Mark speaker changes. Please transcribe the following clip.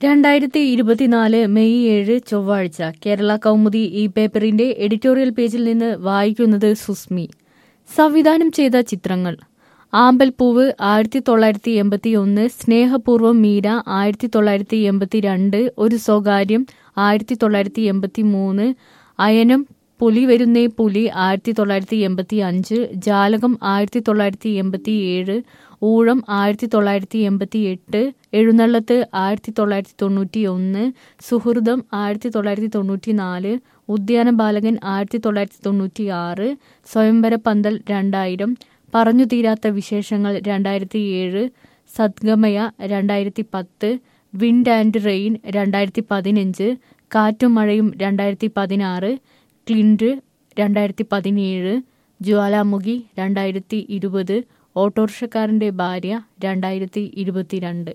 Speaker 1: രണ്ടായിരത്തി ഇരുപത്തിനാല് മെയ് ഏഴ് ചൊവ്വാഴ്ച കേരള കൗമുദി ഈ പേപ്പറിന്റെ എഡിറ്റോറിയൽ പേജിൽ നിന്ന് വായിക്കുന്നത് സുസ്മി സംവിധാനം ചെയ്ത ചിത്രങ്ങൾ ആമ്പൽപ്പൂവ് ആയിരത്തി തൊള്ളായിരത്തി എൺപത്തി ഒന്ന് സ്നേഹപൂർവ്വം മീര ആയിരത്തി തൊള്ളായിരത്തി എൺപത്തി രണ്ട് ഒരു സ്വകാര്യം ആയിരത്തി തൊള്ളായിരത്തി എൺപത്തി മൂന്ന് അയനം പുലി വരുന്നേ പുലി ആയിരത്തി തൊള്ളായിരത്തി എൺപത്തി അഞ്ച് ജാലകം ആയിരത്തി തൊള്ളായിരത്തി എൺപത്തി ഏഴ് ഊഴം ആയിരത്തി തൊള്ളായിരത്തി എൺപത്തി എട്ട് എഴുന്നള്ളത്ത് ആയിരത്തി തൊള്ളായിരത്തി തൊണ്ണൂറ്റി ഒന്ന് സുഹൃതം ആയിരത്തി തൊള്ളായിരത്തി തൊണ്ണൂറ്റി നാല് ഉദ്യാന ബാലകൻ ആയിരത്തി തൊള്ളായിരത്തി തൊണ്ണൂറ്റി ആറ് സ്വയംവര പന്തൽ രണ്ടായിരം പറഞ്ഞു തീരാത്ത വിശേഷങ്ങൾ രണ്ടായിരത്തി ഏഴ് സദ്ഗമയ രണ്ടായിരത്തി പത്ത് വിൻഡ് ആൻഡ് റെയിൻ രണ്ടായിരത്തി പതിനഞ്ച് കാറ്റും മഴയും രണ്ടായിരത്തി പതിനാറ് ക്ലിൻഡ് രണ്ടായിരത്തി പതിനേഴ് ജ്വാലാമുഖി രണ്ടായിരത്തി ഇരുപത് ഓട്ടോറിക്ഷക്കാരൻ്റെ ഭാര്യ രണ്ടായിരത്തി ഇരുപത്തിരണ്ട്